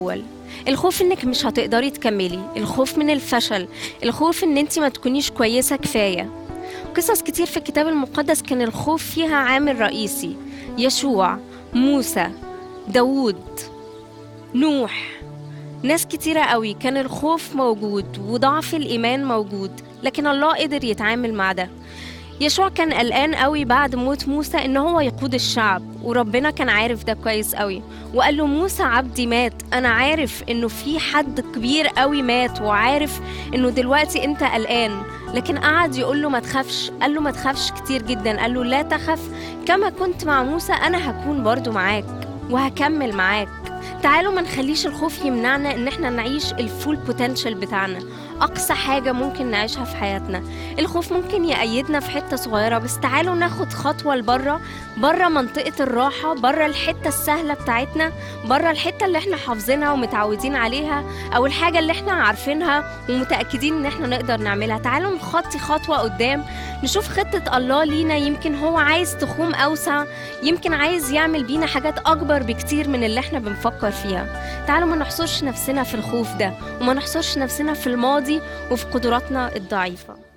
الأول الخوف انك مش هتقدري تكملي الخوف من الفشل الخوف ان انت ما تكونيش كويسة كفاية قصص كتير في الكتاب المقدس كان الخوف فيها عامل رئيسي يشوع موسى داوود نوح ناس كتيرة قوي كان الخوف موجود وضعف الإيمان موجود لكن الله قدر يتعامل مع ده يشوع كان قلقان قوي بعد موت موسى ان هو يقود الشعب وربنا كان عارف ده كويس قوي وقال له موسى عبدي مات انا عارف انه في حد كبير قوي مات وعارف انه دلوقتي انت قلقان لكن قعد يقول له ما تخافش قال له ما تخافش كتير جدا قال له لا تخف كما كنت مع موسى انا هكون برضو معاك وهكمل معاك تعالوا ما نخليش الخوف يمنعنا ان احنا نعيش الفول بوتنشال بتاعنا اقصى حاجه ممكن نعيشها في حياتنا الخوف ممكن يأيدنا في حته صغيره بس تعالوا ناخد خطوه لبره بره منطقه الراحه بره الحته السهله بتاعتنا بره الحته اللي احنا حافظينها ومتعودين عليها او الحاجه اللي احنا عارفينها ومتاكدين ان احنا نقدر نعملها تعالوا نخطي خطوه قدام نشوف خطه الله لينا يمكن هو عايز تخوم اوسع يمكن عايز يعمل بينا حاجات اكبر بكتير من اللي احنا بنفكر فيها تعالوا ما نحصرش نفسنا في الخوف ده وما نحصرش نفسنا في الماضي وفي قدراتنا الضعيفه